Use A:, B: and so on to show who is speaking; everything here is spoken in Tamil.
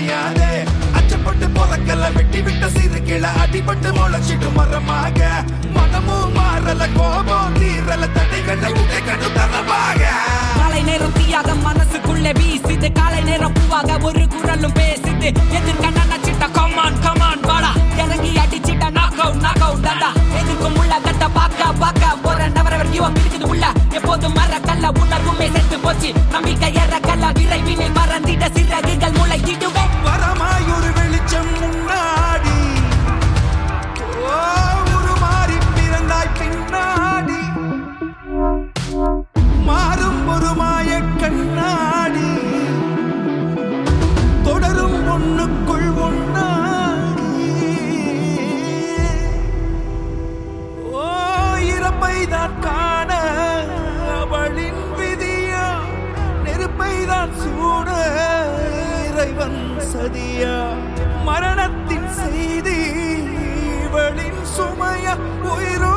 A: துணியாதே அச்சப்பட்டு பொறக்கல வெட்டி விட்ட சிறு கிளை அடிபட்டு முளைச்சிட்டு மரமாக மனமும் மாறல கோபம் தீரல தடைகளை உடைக்கணும் தரமாக
B: காலை நேரம் தீயாக மனசுக்குள்ளே வீசுது காலை நேரம் பூவாக ஒரு குரலும் பேசுது எதிர்க்க நினைச்சிட்ட கமான் கமான் வாடா இறங்கி அடிச்சிட்ட நாக் அவுட் நாக் அவுட் தாடா எதுக்கும் உள்ள கட்ட பாக்க பாக்க போற நவரவர் யுவம் இருக்குது உள்ள எப்போதும் மர கல்ல உணர்வுமே செத்து போச்சு நம்பிக்கை ஏற கல்ல விரைவினில் மறந்திட சிறகுகள் முளைத்திடுவேன்
A: வரமாய் ஒரு வெளிச்சம் முன்னாடி ஓ உருமாறி பிறந்தாய் பின்னாடி மாறும் ஒரு மாய கண்ணாடி தொடரும் ஒண்ணுக்குள் ஒன்னாடி ஓ இறப்பை தான் காண அவளின் விதியா நெருப்பை தான் சூட இறைவன் சதியா மரணத்தின் செய்தி இவளின் சுமைய உயிரோ